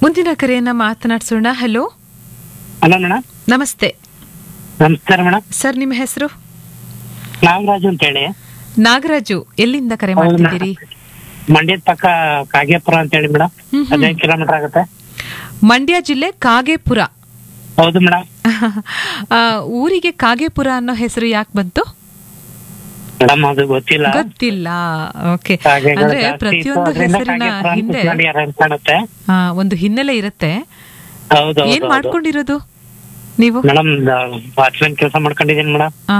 ಮುಂದಿನ ಕರೆಯನ್ನ ಮಾತನಾಡ್ಸೋಣ ಹಲೋ ಹಲೋ ಮೇಡಮ್ ನಮಸ್ತೆ ನಮಸ್ಕಾರ ಮೇಡಮ್ ಸರ್ ನಿಮ್ಮ ಹೆಸರು ನಾಗರಾಜು ಅಂತ ಹೇಳಿ ನಾಗರಾಜು ಎಲ್ಲಿಂದ ಕರೆ ಹೌದು ಮಾಡ್ತಿದ್ದೀರಿ ಮಂಡ್ಯದ ಪಕ್ಕ ಕಾಗೇಪುರ ಅಂತ ಹೇಳಿ ಮೇಡಮ್ ಹ್ಮ್ ಹ್ಮ್. ಹದಿನೈದು ಕಿಲೋಮೀಟರ್ ಆಗುತ್ತೆ ಮಂಡ್ಯ ಜಿಲ್ಲೆ ಕಾಗೇಪುರ ಹೌದು ಮೇಡಮ್ ಆ, ಊರಿಗೆ ಕಾಗೇಪುರ ಅನ್ನೋ ಹೆಸರು ಯಾಕೆ ಬಂತು ಮೇಡಮ್ ಅದು ಗೊತ್ತಿಲ್ಲ ಗೊತ್ತಿಲ್ಲ ಓಕೆ ಕಾಗೆಗಳು ಅಂದ್ರೆ ಜಾಸ್ತಿ ಇತ್ತು, ಪ್ರತಿಯೊಂದು ಅದ್ರಿಂದ ಹೆಸರಿನ ಕಾಗೇಪುರ ಅಂತ ಹಿಂದೆ ಇಟ್ಕೊಂಡಿದ್ದಾರೆ ಅಂತ ಕಾಣುತ್ತೆ ಆ, ಒಂದು ಹಿನ್ನೆಲೆ ಇರುತ್ತೆ ಹೌದು ಏನ್ ಮಾಡ್ಕೊಂಡಿರೋದು ನೀವು ಮೇಡಮ್ ವಾಚ್ಮನ್ ಕೆಲಸ ಮಾಡ್ಕೊಂಡಿದ್ದೀನಿ ಮೇಡಮ್ ಆ,